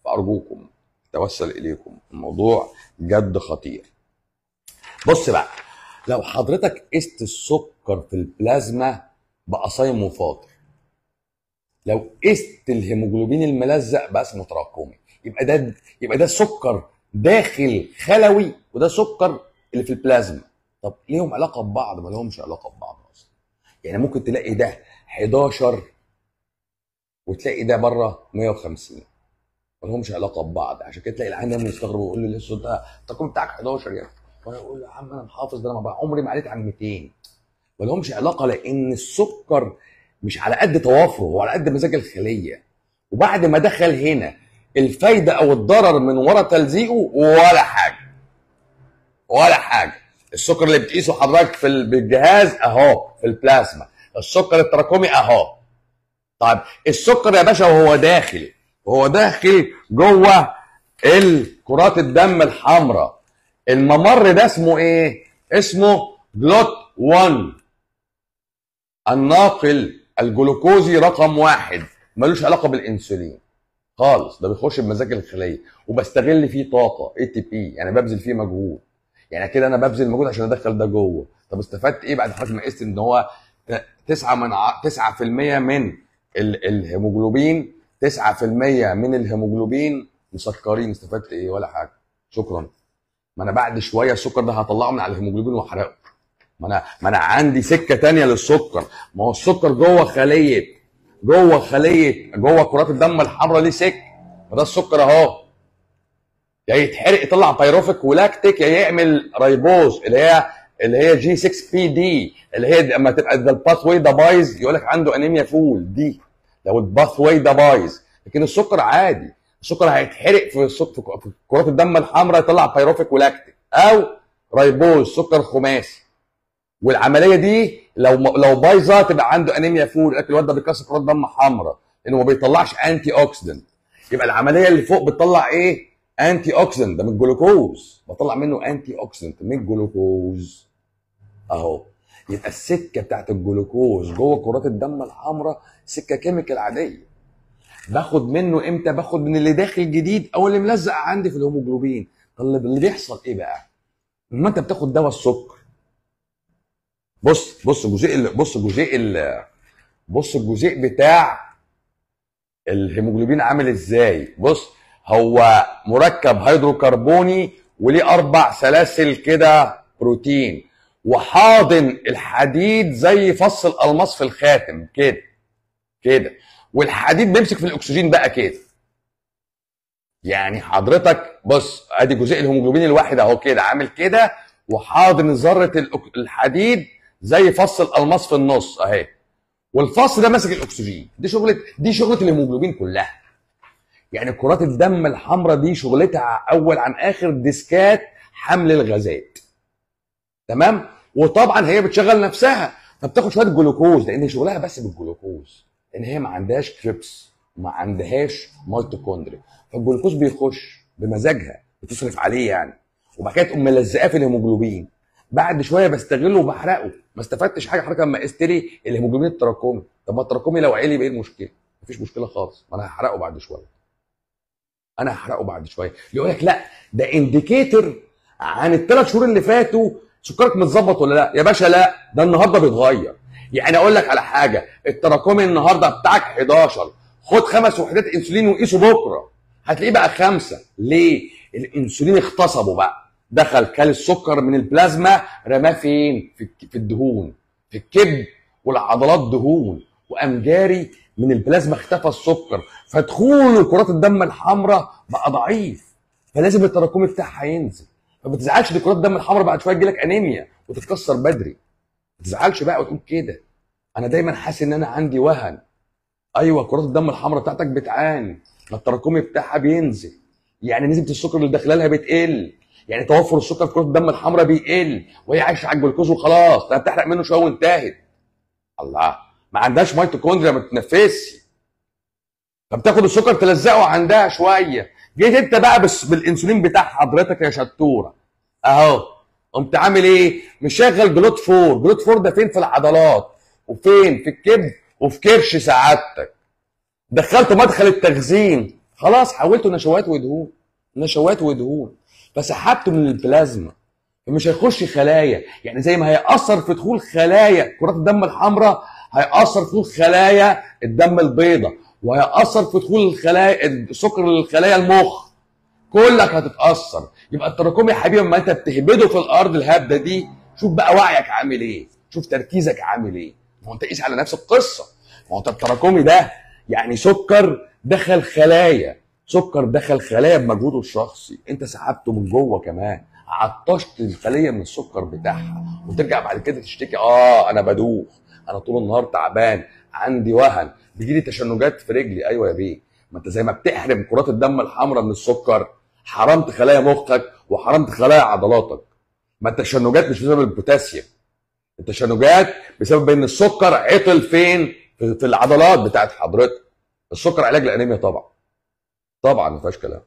فارجوكم توسل اليكم الموضوع جد خطير بص بقى لو حضرتك قست السكر في البلازما بقى صايم وفاطر لو قست الهيموجلوبين الملزق بقى اسمه تراكمي يبقى ده يبقى ده سكر داخل خلوي وده سكر اللي في البلازما طب ليهم علاقه ببعض ما لهمش علاقه ببعض اصلا يعني ممكن تلاقي ده 11 وتلاقي ده بره 150 ما لهمش علاقه ببعض عشان كده تلاقي العيان دايما يستغرب ويقول لي لسه ده التراكم بتاعك 11 يعني وانا اقول له يا عم انا محافظ ده انا ما بقى- عمري ما عليت عن 200 ما لهمش علاقه لان السكر مش على قد توافره هو على قد مزاج الخليه وبعد ما دخل هنا الفايده او الضرر من ورا تلزيقه ولا حاجه ولا حاجه السكر اللي بتقيسه حضرتك في ال- بالجهاز اهو في البلازما السكر التراكمي اهو طيب السكر يا باشا وهو داخل وهو داخل جوه الكرات الدم الحمراء الممر ده اسمه ايه اسمه جلوت 1 الناقل الجلوكوزي رقم واحد ملوش علاقه بالانسولين خالص ده بيخش بمزاج الخليه وبستغل فيه طاقه اي تي بي يعني ببذل فيه مجهود يعني كده انا ببذل مجهود عشان ادخل ده جوه طب استفدت ايه بعد حضرتك ما قست ان هو 9 من ع- 9% من ال- الهيموجلوبين 9% من الهيموجلوبين مسكرين استفدت ايه ولا حاجه شكرا ما انا بعد شويه السكر ده هطلعه من على الهيموجلوبين واحرقه ما انا ما انا عندي سكه تانية للسكر ما هو السكر جوه خليه جوه خليه جوه كرات الدم الحمراء ليه سكه ما ده السكر اهو يا يتحرق يطلع بايروفيك ولاكتيك يا يعمل رايبوز اللي هي اللي هي جي 6 بي دي اللي هي لما تبقى ده الباث واي ده بايظ يقول لك عنده انيميا فول دي لو الباث واي ده بايظ لكن السكر عادي السكر هيتحرق في السكر في كرات الدم الحمراء يطلع بايروفيك ولاكتيك او رايبوز سكر خماسي والعمليه دي لو لو بايظه تبقى عنده انيميا فول لكن الواد ده بيكسر كرات دم حمراء لانه ما بيطلعش انتي اوكسيدنت يبقى العمليه اللي فوق بتطلع ايه؟ انتي اوكسيدنت ده من الجلوكوز بطلع منه انتي اوكسيدنت من الجلوكوز اهو يبقى السكه بتاعت الجلوكوز جوه كرات الدم الحمراء سكه كيميكال عاديه باخد منه امتى باخد من اللي داخل جديد او اللي ملزق عندي في الهيموجلوبين طب اللي بيحصل ايه بقى لما انت بتاخد دواء السكر بص بص الجزيء ال- بص الجزيء ال- بص الجزيء بتاع الهيموجلوبين عامل ازاي بص هو مركب هيدروكربوني وليه اربع سلاسل كده بروتين وحاضن الحديد زي فص الالماس في الخاتم كده كده والحديد بيمسك في الاكسجين بقى كده يعني حضرتك بص ادي جزيء الهيموجلوبين الواحد اهو كده عامل كده وحاضن ذره الأك- الحديد زي فص الالماس في النص اهي والفص ده ماسك الاكسجين دي شغله دي شغله الهيموجلوبين كلها يعني كرات الدم الحمراء دي شغلتها اول عن اخر ديسكات حمل الغازات تمام وطبعا هي بتشغل نفسها فبتاخد شويه جلوكوز لان شغلها بس بالجلوكوز لان هي ما عندهاش كريبس ما عندهاش ميتوكوندريا فالجلوكوز بيخش بمزاجها بتصرف عليه يعني وبعد كده تقوم ملزقاه في الهيموجلوبين بعد شويه بستغله وبحرقه ما استفدتش حاجه حضرتك لما قست لي الهيموجلوبين التراكمي طب ما التراكمي لو عالي يبقى ايه المشكله؟ مفيش مشكله خالص ما انا هحرقه بعد شويه انا هحرقه بعد شويه يقول لك لا ده انديكيتور عن الثلاث شهور اللي فاتوا سكرك متظبط ولا لا يا باشا لا ده النهارده بيتغير يعني اقول لك على حاجه التراكمي النهارده بتاعك 11 خد خمس وحدات انسولين وقيسه بكره هتلاقيه بقى خمسه ليه الانسولين اغتصبه بقى دخل كل السكر من البلازما رماه فين في الك- في الدهون في الكبد والعضلات دهون وقام جاري من البلازما اختفى السكر فدخول كرات الدم الحمراء بقى ضعيف فلازم التراكمي بتاعها ينزل فما تزعلش دي كرات الدم الحمراء بعد شويه تجيلك انيميا وتتكسر بدري ما تزعلش بقى وتقول كده انا دايما حاسس ان انا عندي وهن ايوه كرات الدم الحمراء بتاعتك بتعاني ما التراكمي بتاعها بينزل يعني نسبه السكر اللي داخله لها بتقل يعني توفر السكر في كرات الدم الحمراء بيقل وهي عايشه على الجلوكوز وخلاص ده بتحرق منه شويه وانتهت الله ما عندهاش ميتوكوندريا ما بتتنفسش فبتاخد السكر تلزقه عندها شويه جيت انت بقى بس بالانسولين بتاع حضرتك يا شطوره اهو قمت عامل ايه مشغل جلوت فور جلوت فور ده فين في العضلات وفين في الكبد وفي كرش سعادتك دخلت مدخل التخزين خلاص حولته نشوات ودهون نشوات ودهون فسحبته من البلازما فمش هيخش خلايا يعني زي ما هيأثر في دخول خلايا كرات الدم الحمراء هيأثر في دخول خلايا الدم البيضاء وهيأثر في دخول الخلايا السكر للخلايا المخ كلك هتتأثر يبقى التراكمي يا حبيبي لما انت بتهبده في الارض الهبده دي شوف بقى وعيك عامل ايه شوف تركيزك عامل ايه ما هو انت قيس على نفس القصه ما هو انت التراكمي ده يعني سكر دخل خلايا سكر دخل خلايا بمجهوده الشخصي انت سحبته من جوه كمان عطشت الخليه من السكر بتاعها وترجع بعد كده تشتكي اه انا بدوخ انا طول النهار تعبان عندي وهن بيجي لي تشنجات في رجلي ايوه يا بيه ما انت زي ما بتحرم كرات الدم الحمراء من السكر حرمت خلايا مخك وحرمت خلايا عضلاتك ما التشنجات مش بسبب البوتاسيوم التشنجات بسبب ان السكر عطل فين في في العضلات بتاعت حضرتك السكر علاج الانيميا طبعا طبعا ما فيهاش كلام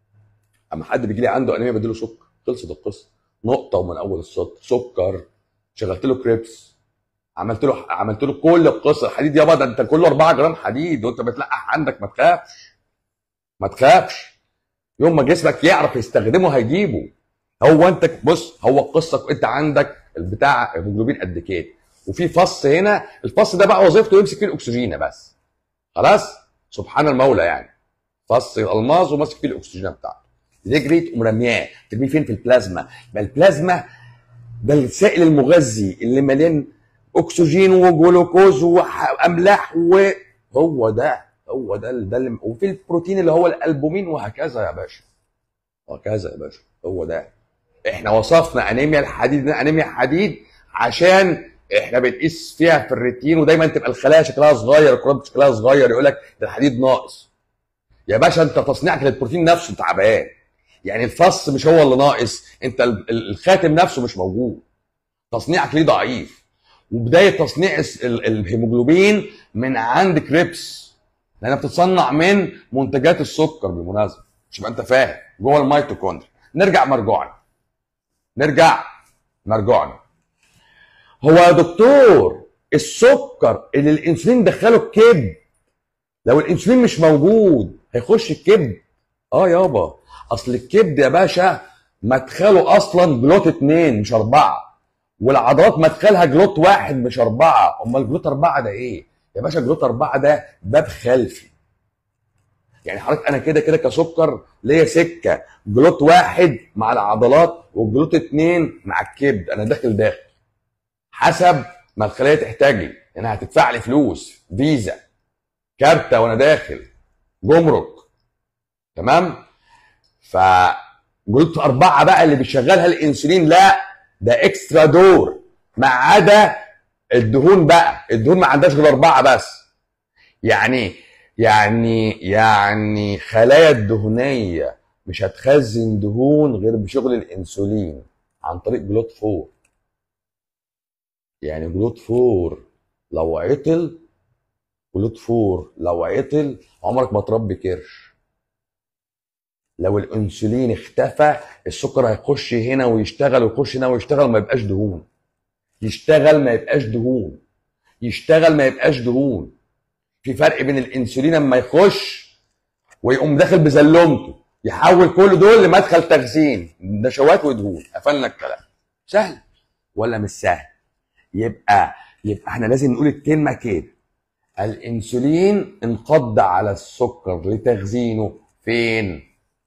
اما حد بيجي لي عنده انيميا بديله سكر خلصت القصه نقطه ومن اول السطر سكر شغلت له كريبس عملت له عملت له كل القصه الحديد يابا ده انت كله 4 جرام حديد وانت بتلقح عندك ما تخافش ما تخافش يوم ما جسمك يعرف يستخدمه هيجيبه هو انت بص هو القصه انت عندك البتاع هيموجلوبين قد كده وفي فص هنا الفص ده بقى وظيفته يمسك فيه الاكسجين بس خلاص سبحان المولى يعني فص الالماظ وماسك فيه الاكسجين بتاعته رجلي تقوم رمياه ترميه فين في البلازما يبقى البلازما ده السائل المغذي اللي مليان اكسجين وجلوكوز واملاح وهو ده هو ده ده اللي وفي البروتين اللي هو الالبومين وهكذا يا باشا وهكذا يا باشا هو ده احنا وصفنا انيميا الحديد انيميا حديد عشان احنا بنقيس فيها في الريتين ودايما تبقى الخلايا شكلها صغير الكرات شكلها صغير يقول لك ده الحديد ناقص يا باشا انت تصنيعك للبروتين نفسه تعبان يعني الفص مش هو اللي ناقص انت الخاتم نفسه مش موجود تصنيعك ليه ضعيف وبدايه تصنيع الهيموجلوبين من عند كريبس لانها بتتصنع من منتجات السكر بالمناسبه مش يبقى انت فاهم جوه الميتوكوندريا نرجع مرجوعنا نرجع مرجوعنا هو يا دكتور السكر اللي الانسولين دخله الكبد لو الانسولين مش موجود هيخش الكبد اه يابا اصل الكبد يا باشا مدخله اصلا جلوت اتنين مش اربعه والعضلات مدخلها جلوت واحد مش اربعه امال جلوت اربعه ده ايه؟ يا باشا جلوت اربعه ده باب خلفي يعني حضرتك انا كده كده كسكر ليا سكه جلوت واحد مع العضلات وجلوت اتنين مع الكبد انا داخل داخل حسب ما الخليه تحتاج لي يعني هتدفع لي فلوس فيزا كارته وانا داخل جمرك تمام فجلوت اربعه بقى اللي بيشغلها الانسولين لا ده اكسترا دور ما عدا الدهون بقى الدهون ما عندهاش غير اربعه بس يعني يعني يعني خلايا الدهنيه مش هتخزن دهون غير بشغل الانسولين عن طريق جلوت فور يعني جلوت فور لو عطل جلوت فور لو عطل عمرك ما تربي كرش لو الانسولين اختفى السكر هيخش هنا ويشتغل ويخش هنا ويشتغل ما يبقاش دهون يشتغل ما يبقاش دهون يشتغل ما يبقاش دهون في فرق بين الانسولين لما يخش ويقوم داخل بزلمته يحول كل دول لمدخل تخزين نشوات ودهون قفلنا الكلام سهل ولا مش سهل يبقى يبقى احنا لازم نقول الكلمه كده الانسولين انقض على السكر لتخزينه فين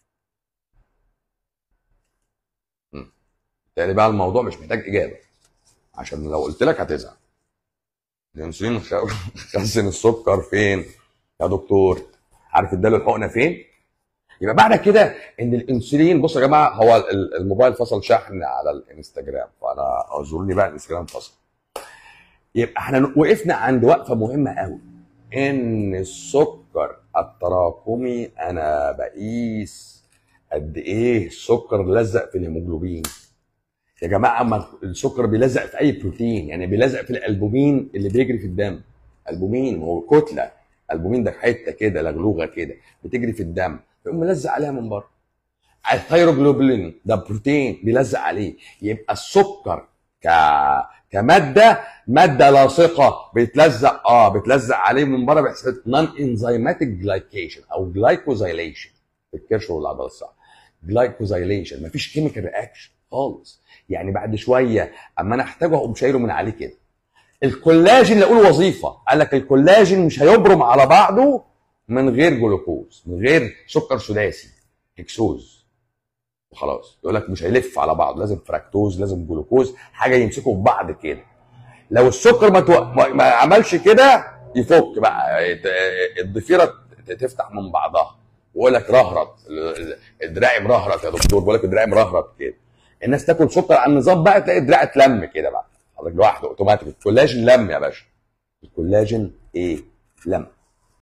بالتالي بقى الموضوع مش محتاج اجابه عشان لو قلت لك هتزعل الانسولين خزن السكر فين يا دكتور عارف اداله الحقنه فين يبقى بعد كده ان الانسولين بصوا يا جماعه هو الموبايل فصل شحن على الانستجرام فانا اعذروني بقى الانستجرام فصل يبقى احنا وقفنا عند وقفه مهمه قوي ان السكر التراكمي انا بقيس قد ايه السكر لزق في الهيموجلوبين يا جماعه ما السكر بيلزق في اي بروتين يعني بيلزق في الالبومين اللي بيجري في الدم البومين هو كتله البومين ده حته كده لغلوغه كده بتجري في الدم يقوم ملزق عليها من بره الثيروجلوبولين ده بروتين بيلزق عليه يبقى السكر ك كماده ماده لاصقه بيتلزق اه بيتلزق عليه من بره بيحصل نون انزيماتيك جلايكيشن او جلايكوزايليشن في الكرش والعضله الصح جلايكوزايليشن مفيش كيميكال رياكشن خالص يعني بعد شويه اما انا احتاجه اقوم شايله من عليه كده الكولاجين اللي اقول وظيفه قال لك الكولاجين مش هيبرم على بعضه من غير جلوكوز من غير سكر سداسي هكسوز وخلاص يقول لك مش هيلف على بعض لازم فركتوز لازم جلوكوز حاجه يمسكوا في بعض كده لو السكر ما, تو... ما- ما عملش كده يفك بقى يت- الضفيره ت- تفتح من بعضها ويقول لك رهرت ال- ال- الدراع مرهرت يا دكتور بيقول لك الدراع مرهرت كده الناس تاكل سكر على النظام بقى تلاقي الدراع اتلم كده بقى حضرتك لوحده اوتوماتيك الكولاجين لم يا باشا الكولاجين ايه لم